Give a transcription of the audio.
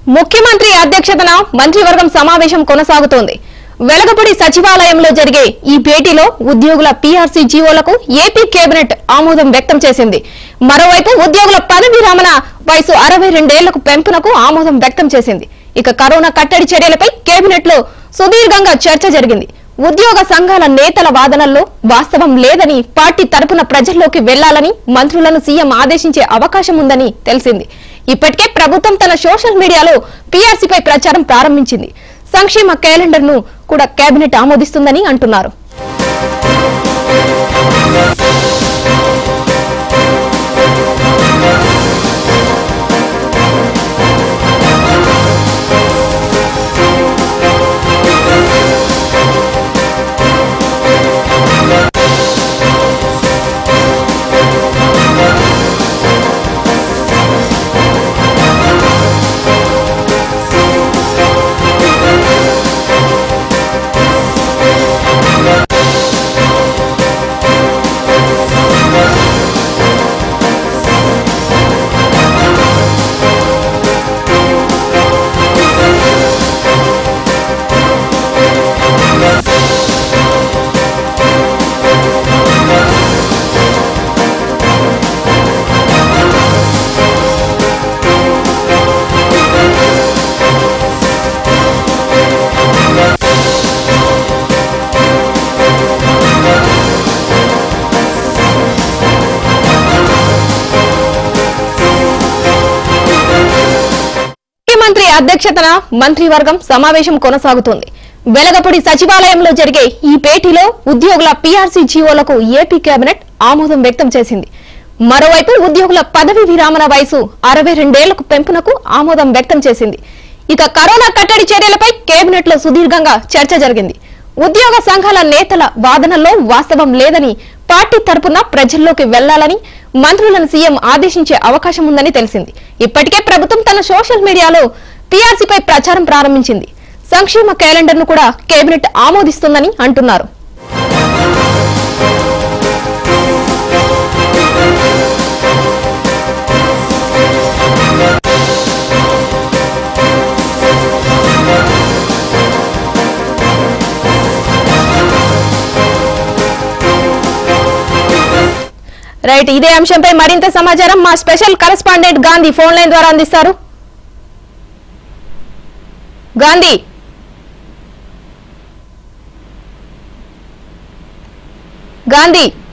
ముఖ్యమంత్రి అధ్యక్షతన మంత్రివర్గం సమావేశం కొనసాగుతోంది వెలగపూడి సచివాలయంలో జరిగే ఈ భేటీలో ఉద్యోగుల పీఆర్సీ జీవోలకు ఏపీ కేబినెట్ ఆమోదం వ్యక్తం చేసింది మరోవైపు ఉద్యోగుల పదవి విరామణ వయసు అరవై రెండేళ్లకు పెంపునకు ఆమోదం వ్యక్తం చేసింది ఇక కరోనా కట్టడి చర్యలపై కేబినెట్ లో సుదీర్ఘంగా చర్చ జరిగింది ఉద్యోగ సంఘాల నేతల వాదనల్లో వాస్తవం లేదని పార్టీ తరపున ప్రజల్లోకి వెళ్లాలని మంత్రులను సీఎం ఆదేశించే అవకాశం ఉందని తెలిసింది ఇప్పటికే ప్రభుత్వం తన సోషల్ మీడియాలో పీఆర్సీపై ప్రచారం ప్రారంభించింది సంక్షేమ క్యాలెండర్ ను కూడా కేబినెట్ ఆమోదిస్తుందని అంటున్నారు ముఖ్యమంత్రి అధ్యక్షతన మంత్రివర్గం సమావేశం కొనసాగుతోంది వెలగపూడి సచివాలయంలో జరిగే ఈ భేటీలో ఉద్యోగుల పీఆర్సీ జీవోలకు ఏపీ కేబినెట్ ఆమోదం వ్యక్తం చేసింది మరోవైపు ఉద్యోగుల పదవి విరామణ వయసు అరవై రెండేళ్లకు పెంపునకు ఆమోదం వ్యక్తం చేసింది ఇక కరోనా కట్టడి చర్యలపై కేబినెట్ లో సుదీర్ఘంగా చర్చ జరిగింది ఉద్యోగ సంఘాల నేతల వాదనల్లో వాస్తవం లేదని పార్టీ తరపున ప్రజల్లోకి వెళ్లాలని మంత్రులను సీఎం ఆదేశించే అవకాశం ఉందని తెలిసింది ఇప్పటికే ప్రభుత్వం తన సోషల్ మీడియాలో పీఆర్సీపై ప్రచారం ప్రారంభించింది సంక్షేమ క్యాలెండర్ ను కూడా కేబినెట్ ఆమోదిస్తుందని అంటున్నారు రైట్ ఇదే అంశంపై మరింత సమాచారం మా special correspondent Gandhi phone line ద్వారా అందిస్తారు గాంధీ గాంధీ